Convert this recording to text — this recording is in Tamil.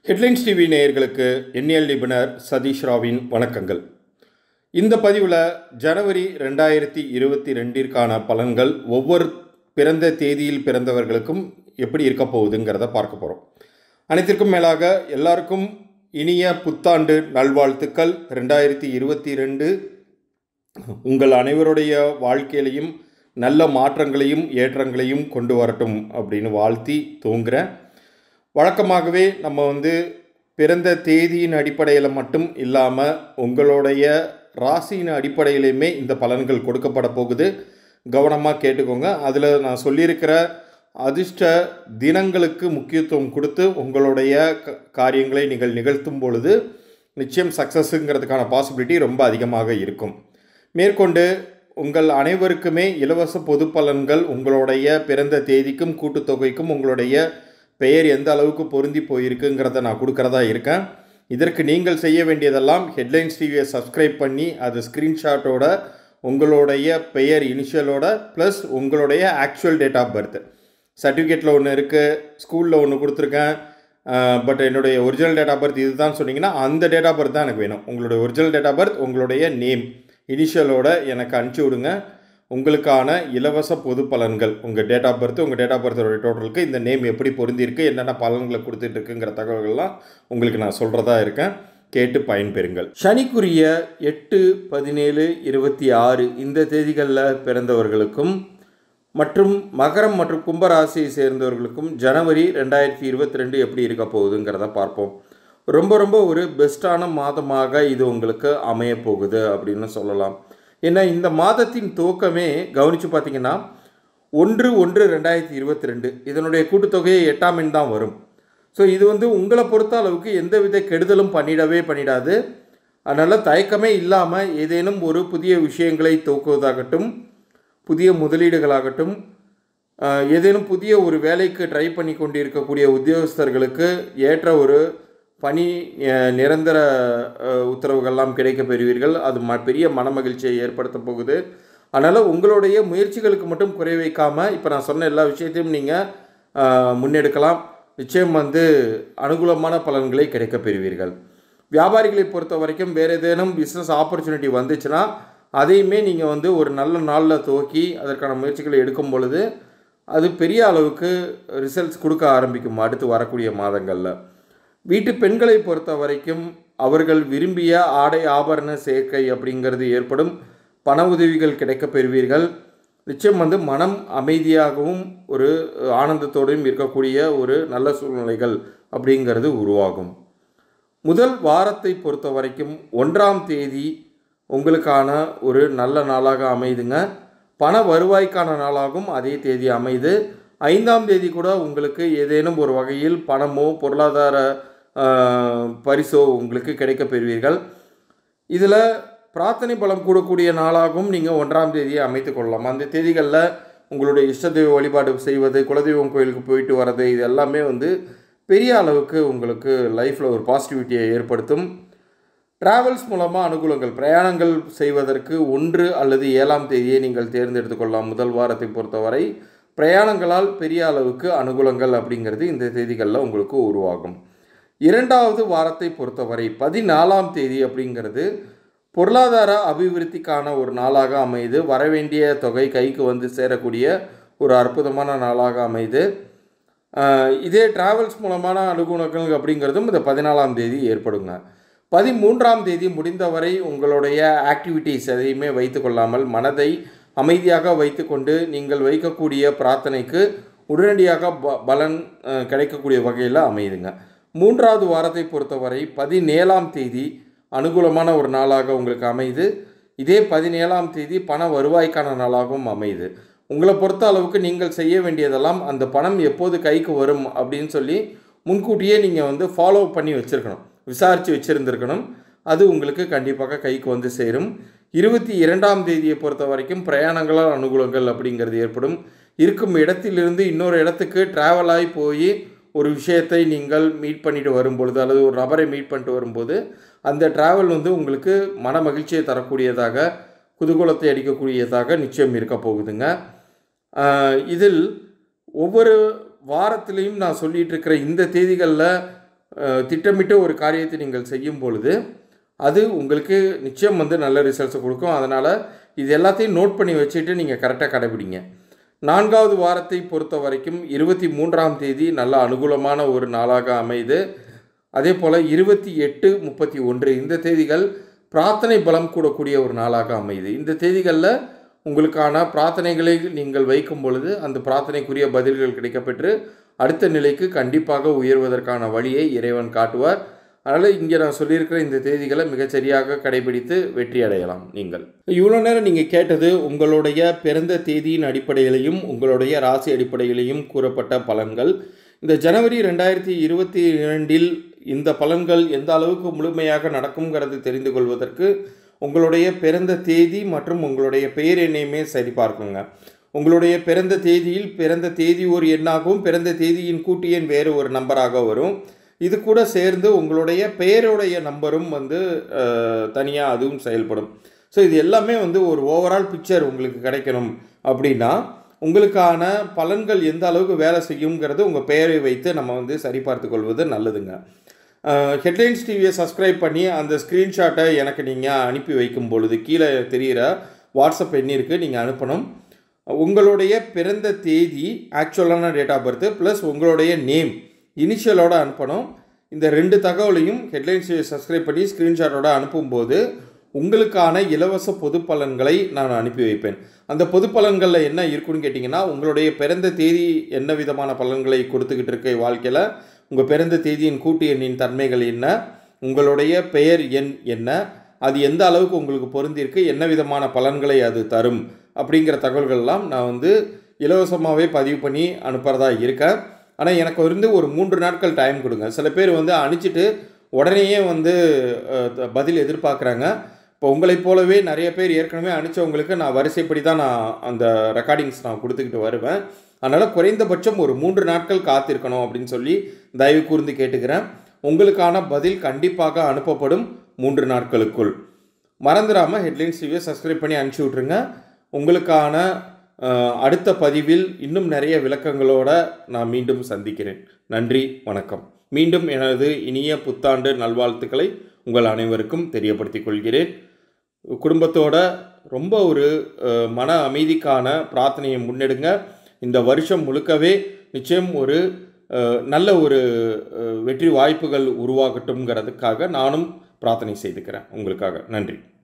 ஹெட்லைன்ஸ் டிவி நேயர்களுக்கு எண்ணியல் நிபுணர் சதீஷ் ராவின் வணக்கங்கள் இந்த பதிவில் ஜனவரி ரெண்டாயிரத்தி இருபத்தி ரெண்டிற்கான பலன்கள் ஒவ்வொரு பிறந்த தேதியில் பிறந்தவர்களுக்கும் எப்படி இருக்க போகுதுங்கிறத பார்க்க போகிறோம் அனைத்திற்கும் மேலாக எல்லாருக்கும் இனிய புத்தாண்டு நல்வாழ்த்துக்கள் ரெண்டாயிரத்தி இருபத்தி ரெண்டு உங்கள் அனைவருடைய வாழ்க்கையிலையும் நல்ல மாற்றங்களையும் ஏற்றங்களையும் கொண்டு வரட்டும் அப்படின்னு வாழ்த்தி தூங்குறேன் வழக்கமாகவே நம்ம வந்து பிறந்த தேதியின் அடிப்படையில் மட்டும் இல்லாமல் உங்களுடைய ராசியின் அடிப்படையிலையுமே இந்த பலன்கள் கொடுக்கப்பட போகுது கவனமாக கேட்டுக்கோங்க அதில் நான் சொல்லியிருக்கிற அதிர்ஷ்ட தினங்களுக்கு முக்கியத்துவம் கொடுத்து உங்களுடைய க- காரியங்களை நீங்கள் நிகழ்த்தும் பொழுது நிச்சயம் சக்ஸஸுங்கிறதுக்கான பாசிபிலிட்டி ரொம்ப அதிகமாக இருக்கும் மேற்கொண்டு உங்கள் அனைவருக்குமே இலவச பொது பலன்கள் உங்களுடைய பிறந்த தேதிக்கும் கூட்டுத்தொகைக்கும் உங்களுடைய பெயர் எந்த அளவுக்கு பொருந்தி போயிருக்குங்கிறத நான் கொடுக்கறதா இருக்கேன் இதற்கு நீங்கள் செய்ய வேண்டியதெல்லாம் ஹெட்லைன்ஸ் டிவியை சப்ஸ்கிரைப் பண்ணி அது ஸ்க்ரீன்ஷாட்டோட உங்களுடைய பெயர் இனிஷியலோட ப்ளஸ் உங்களுடைய ஆக்சுவல் டேட் ஆஃப் பர்த் சர்டிஃபிகேட்டில் ஒன்று இருக்குது ஸ்கூலில் ஒன்று கொடுத்துருக்கேன் பட் என்னுடைய ஒரிஜினல் டேட் ஆஃப் பர்த் இதுதான் சொன்னீங்கன்னா அந்த டேட் ஆஃப் பர்த் தான் எனக்கு வேணும் உங்களுடைய ஒரிஜினல் டேட் ஆஃப் பர்த் உங்களுடைய நேம் இனிஷியலோட எனக்கு அனுப்பிச்சி விடுங்க உங்களுக்கான இலவச பொது பலன்கள் உங்கள் டேட் ஆஃப் பர்த் உங்கள் டேட் ஆஃப் பர்த்தோட டோட்டலுக்கு இந்த நேம் எப்படி பொருந்திருக்கு என்னென்ன பலன்களை கொடுத்துட்டு இருக்குங்கிற தகவல்கள்லாம் உங்களுக்கு நான் சொல்கிறதா இருக்கேன் கேட்டு பயன்பெறுங்கள் சனிக்குரிய எட்டு பதினேழு இருபத்தி ஆறு இந்த தேதிகளில் பிறந்தவர்களுக்கும் மற்றும் மகரம் மற்றும் கும்பராசியை சேர்ந்தவர்களுக்கும் ஜனவரி ரெண்டாயிரத்தி இருபத்தி ரெண்டு எப்படி இருக்க போகுதுங்கிறத பார்ப்போம் ரொம்ப ரொம்ப ஒரு பெஸ்ட்டான மாதமாக இது உங்களுக்கு அமைய போகுது அப்படின்னு சொல்லலாம் ஏன்னா இந்த மாதத்தின் துவக்கமே கவனித்து பார்த்தீங்கன்னா ஒன்று ஒன்று ரெண்டாயிரத்தி இருபத்தி ரெண்டு இதனுடைய கூட்டுத்தொகையை எட்டாம் எண் தான் வரும் ஸோ இது வந்து உங்களை பொறுத்த அளவுக்கு எந்தவித கெடுதலும் பண்ணிடவே பண்ணிடாது அதனால் தயக்கமே இல்லாமல் ஏதேனும் ஒரு புதிய விஷயங்களை துவக்குவதாகட்டும் புதிய முதலீடுகளாகட்டும் ஆஹ், ஏதேனும் புதிய ஒரு வேலைக்கு ட்ரை பண்ணி கொண்டிருக்கக்கூடிய உத்தியோகஸ்தர்களுக்கு ஏற்ற ஒரு பணி அஹ், நிரந்தர அஹ், உத்தரவுகள்லாம் கிடைக்கப் பெறுவீர்கள் அது ம பெரிய மனமகிழ்ச்சியை ஏற்படுத்த போகுது அதனால் உங்களுடைய முயற்சிகளுக்கு மட்டும் குறை வைக்காமல் இப்போ நான் சொன்ன எல்லா விஷயத்தையும் நீங்கள் முன்னெடுக்கலாம் நிச்சயம் வந்து அனுகூலமான பலன்களை கிடைக்கப் பெறுவீர்கள் வியாபாரிகளை பொறுத்த வரைக்கும் வேறு ஏதேனும் பிஸ்னஸ் ஆப்பர்ச்சுனிட்டி வந்துச்சுன்னா அதையுமே நீங்கள் வந்து ஒரு நல்ல நாளில் துவக்கி அதற்கான முயற்சிகளை எடுக்கும் பொழுது அது பெரிய அளவுக்கு ரிசல்ட்ஸ் கொடுக்க ஆரம்பிக்கும் அடுத்து வரக்கூடிய மாதங்களில் வீட்டு பெண்களை பொறுத்த வரைக்கும் அவர்கள் விரும்பிய ஆடை ஆபரண சேர்க்கை அப்படிங்கிறது ஏற்படும் பண உதவிகள் கிடைக்கப் பெறுவீர்கள் நிச்சயம் வந்து மனம் அமைதியாகவும் ஒரு ஆனந்தத்தோடும் இருக்கக்கூடிய ஒரு நல்ல சூழ்நிலைகள் அப்படிங்கிறது உருவாகும் முதல் வாரத்தை பொறுத்த வரைக்கும் ஒன்றாம் தேதி உங்களுக்கான ஒரு நல்ல நாளாக அமைதுங்க பண வருவாய்க்கான நாளாகவும் அதே தேதி அமைது ஐந்தாம் தேதி கூட உங்களுக்கு ஏதேனும் ஒரு வகையில் பணமோ பொருளாதார ஆஹ், பரிசோ உங்களுக்கு கிடைக்கப் பெறுவீர்கள் இதில் பிரார்த்தனை பலம் கூடக்கூடிய நாளாகவும் நீங்கள் ஒன்றாம் தேதியை அமைத்துக் கொள்ளலாம் அந்த தேதிகளில் உங்களுடைய இஷ்ட தெய்வ வழிபாடு செய்வது குலதெய்வம் கோயிலுக்கு போயிட்டு வர்றது இது எல்லாமே வந்து பெரிய அளவுக்கு உங்களுக்கு லைஃப்பில் ஒரு பாசிட்டிவிட்டியை ஏற்படுத்தும் டிராவல்ஸ் மூலமாக அனுகூலங்கள் பிரயாணங்கள் செய்வதற்கு ஒன்று அல்லது ஏழாம் தேதியை நீங்கள் தேர்ந்தெடுத்து கொள்ளலாம் முதல் வாரத்தை பொறுத்தவரை பிரயாணங்களால் பெரிய அளவுக்கு அனுகூலங்கள் அப்படிங்கிறது இந்த தேதிகளில் உங்களுக்கு உருவாகும் இரண்டாவது வாரத்தை பொறுத்தவரை பதினாலாம் தேதி அப்படிங்கிறது பொருளாதார அபிவிருத்திக்கான ஒரு நாளாக அமைது வரவேண்டிய தொகை கைக்கு வந்து சேரக்கூடிய ஒரு அற்புதமான நாளாக அமைது ஆஹ் இதே டிராவல்ஸ் மூலமான அனுகூலங்கள் அப்படிங்கிறதும் இந்த பதினாலாம் தேதி ஏற்படுங்க பதிமூன்றாம் தேதி முடிந்தவரை உங்களுடைய ஆக்டிவிட்டீஸ் எதையுமே வைத்து கொள்ளாமல் மனதை அமைதியாக வைத்துக்கொண்டு நீங்கள் வைக்கக்கூடிய பிரார்த்தனைக்கு உடனடியாக ப பலன் ஆஹ் கிடைக்கக்கூடிய வகையில் அமையுதுங்க மூன்றாவது வாரத்தை பொறுத்தவரை பதினேழாம் தேதி அனுகூலமான ஒரு நாளாக உங்களுக்கு அமையுது இதே பதினேழாம் தேதி பண வருவாய்க்கான நாளாகவும் அமையுது உங்களை பொறுத்த அளவுக்கு நீங்கள் செய்ய வேண்டியதெல்லாம் அந்த பணம் எப்போது கைக்கு வரும் அப்படின்னு சொல்லி முன்கூட்டியே நீங்கள் வந்து ஃபாலோ பண்ணி வச்சுருக்கணும் விசாரித்து வச்சுருந்துருக்கணும் அது உங்களுக்கு கண்டிப்பாக கைக்கு வந்து சேரும் இருபத்தி இரண்டாம் தேதியை பொறுத்த வரைக்கும் பிரயாணங்களால் அனுகூலங்கள் அப்படிங்கிறது ஏற்படும் இருக்கும் இடத்திலிருந்து இன்னொரு இடத்துக்கு ட்ராவல் ஆகி போய் ஒரு விஷயத்தை நீங்கள் மீட் பண்ணிட்டு வரும்பொழுது அல்லது ஒரு நபரை மீட் பண்ணிட்டு வரும்போது அந்த டிராவல் வந்து உங்களுக்கு மன மகிழ்ச்சியை தரக்கூடியதாக குதூகலத்தை அடிக்கக்கூடியதாக நிச்சயம் இருக்க போகுதுங்க ஆஹ் இதில் ஒவ்வொரு வாரத்திலையும் நான் சொல்லிட்டு இருக்கிற இந்த தேதிகளில் அஹ், திட்டமிட்டு ஒரு காரியத்தை நீங்கள் செய்யும் பொழுது அது உங்களுக்கு நிச்சயம் வந்து நல்ல ரிசல்ட்ஸை கொடுக்கும் அதனால் இது எல்லாத்தையும் நோட் பண்ணி வச்சுட்டு நீங்கள் கரெக்டாக கடைபிடிங்க நான்காவது வாரத்தை பொறுத்த வரைக்கும் இருபத்தி மூன்றாம் தேதி நல்ல அனுகூலமான ஒரு நாளாக அமைது அதே போல் இருபத்தி எட்டு முப்பத்தி ஒன்று இந்த தேதிகள் பிரார்த்தனை பலம் கூடக்கூடிய ஒரு நாளாக அமையுது இந்த தேதிகளில் உங்களுக்கான பிரார்த்தனைகளை நீங்கள் வைக்கும் பொழுது அந்த பிரார்த்தனைக்குரிய பதில்கள் கிடைக்கப்பெற்று அடுத்த நிலைக்கு கண்டிப்பாக உயர்வதற்கான வழியை இறைவன் காட்டுவார் அதனால் இங்கே நான் சொல்லியிருக்கிற இந்த தேதிகளை மிகச்சரியாக கடைபிடித்து வெற்றி அடையலாம் நீங்கள் இவ்வளோ நேரம் நீங்கள் கேட்டது உங்களுடைய பிறந்த தேதியின் அடிப்படையிலையும் உங்களுடைய ராசி அடிப்படையிலையும் கூறப்பட்ட பலன்கள் இந்த ஜனவரி ரெண்டாயிரத்தி இருபத்தி இரண்டில் இந்த பலன்கள் எந்த அளவுக்கு முழுமையாக நடக்குங்கிறது தெரிந்து கொள்வதற்கு உங்களுடைய பிறந்த தேதி மற்றும் உங்களுடைய பெயர் எண்ணையுமே சரிபார்க்குங்க உங்களுடைய பிறந்த தேதியில் பிறந்த தேதி ஒரு எண்ணாகவும் பிறந்த தேதியின் கூட்டு எண் வேறு ஒரு நம்பராக வரும் இது கூட சேர்ந்து உங்களுடைய பெயருடைய நம்பரும் வந்து தனியாக அதுவும் செயல்படும் ஸோ இது எல்லாமே வந்து ஒரு ஓவரால் பிக்சர் உங்களுக்கு கிடைக்கணும் அப்படின்னா உங்களுக்கான பலன்கள் எந்த அளவுக்கு வேலை செய்யுங்கிறது உங்கள் பெயரை வைத்து நம்ம வந்து சரிபார்த்து கொள்வது நல்லதுங்க ஹெட்லைன்ஸ் டிவியை சப்ஸ்கிரைப் பண்ணி அந்த ஸ்க்ரீன்ஷாட்டை எனக்கு நீங்கள் அனுப்பி வைக்கும் பொழுது கீழே தெரிகிற வாட்ஸ்அப் எண்ணிற்கு நீங்கள் அனுப்பணும் உங்களுடைய பிறந்த தேதி ஆக்சுவலான டேட் ஆஃப் பர்த் ப்ளஸ் உங்களுடைய நேம் இனிஷியலோட அனுப்பணும் இந்த ரெண்டு தகவலையும் ஹெட்லைன்ஸ் சப்ஸ்கிரைப் பண்ணி ஸ்க்ரீன்ஷாட்டோட அனுப்பும்போது உங்களுக்கான இலவச பொது பலன்களை நான் அனுப்பி வைப்பேன் அந்த பொது பலன்களில் என்ன இருக்குன்னு கேட்டிங்கன்னா உங்களுடைய பிறந்த தேதி என்ன விதமான பலன்களை கொடுத்துக்கிட்டு இருக்க வாழ்க்கையில் உங்கள் பிறந்த தேதியின் கூட்டு எண்ணின் தன்மைகள் என்ன உங்களுடைய பெயர் எண் என்ன அது எந்த அளவுக்கு உங்களுக்கு பொருந்திருக்கு என்ன விதமான பலன்களை அது தரும் அப்படிங்கிற தகவல்கள்லாம் நான் வந்து இலவசமாகவே பதிவு பண்ணி அனுப்புகிறதா இருக்கேன் ஆனால் எனக்கு வந்து ஒரு மூன்று நாட்கள் டைம் கொடுங்க சில பேர் வந்து அனுப்பிச்சிட்டு உடனேயே வந்து அஹ், பதில் எதிர்பார்க்குறாங்க இப்போ உங்களைப் போலவே நிறைய பேர் ஏற்கனவே அனுப்பிச்சவங்களுக்கு நான் வரிசைப்படி தான் நான் அந்த ரெக்கார்டிங்ஸ் நான் கொடுத்துக்கிட்டு வருவேன் அதனால் குறைந்தபட்சம் ஒரு மூன்று நாட்கள் காத்திருக்கணும் அப்படின்னு சொல்லி தயவு கூர்ந்து கேட்டுக்கிறேன் உங்களுக்கான பதில் கண்டிப்பாக அனுப்பப்படும் மூன்று நாட்களுக்குள் மறந்துடாமல் ஹெட்லைன்ஸ் டிவியை சப்ஸ்கிரைப் பண்ணி அனுப்பிச்சி விட்ருங்க உங்களுக்கான அஹ், அடுத்த பதிவில் இன்னும் நிறைய விளக்கங்களோட நான் மீண்டும் சந்திக்கிறேன் நன்றி வணக்கம் மீண்டும் எனது இனிய புத்தாண்டு நல்வாழ்த்துக்களை உங்கள் அனைவருக்கும் தெரியப்படுத்திக் கொள்கிறேன் குடும்பத்தோட ரொம்ப ஒரு அஹ், மன அமைதிக்கான பிரார்த்தனையை முன்னெடுங்க இந்த வருஷம் முழுக்கவே நிச்சயம் ஒரு அஹ், நல்ல ஒரு அஹ், வெற்றி வாய்ப்புகள் உருவாகட்டும்ங்கிறதுக்காக நானும் பிரார்த்தனை செய்துக்கிறேன் உங்களுக்காக நன்றி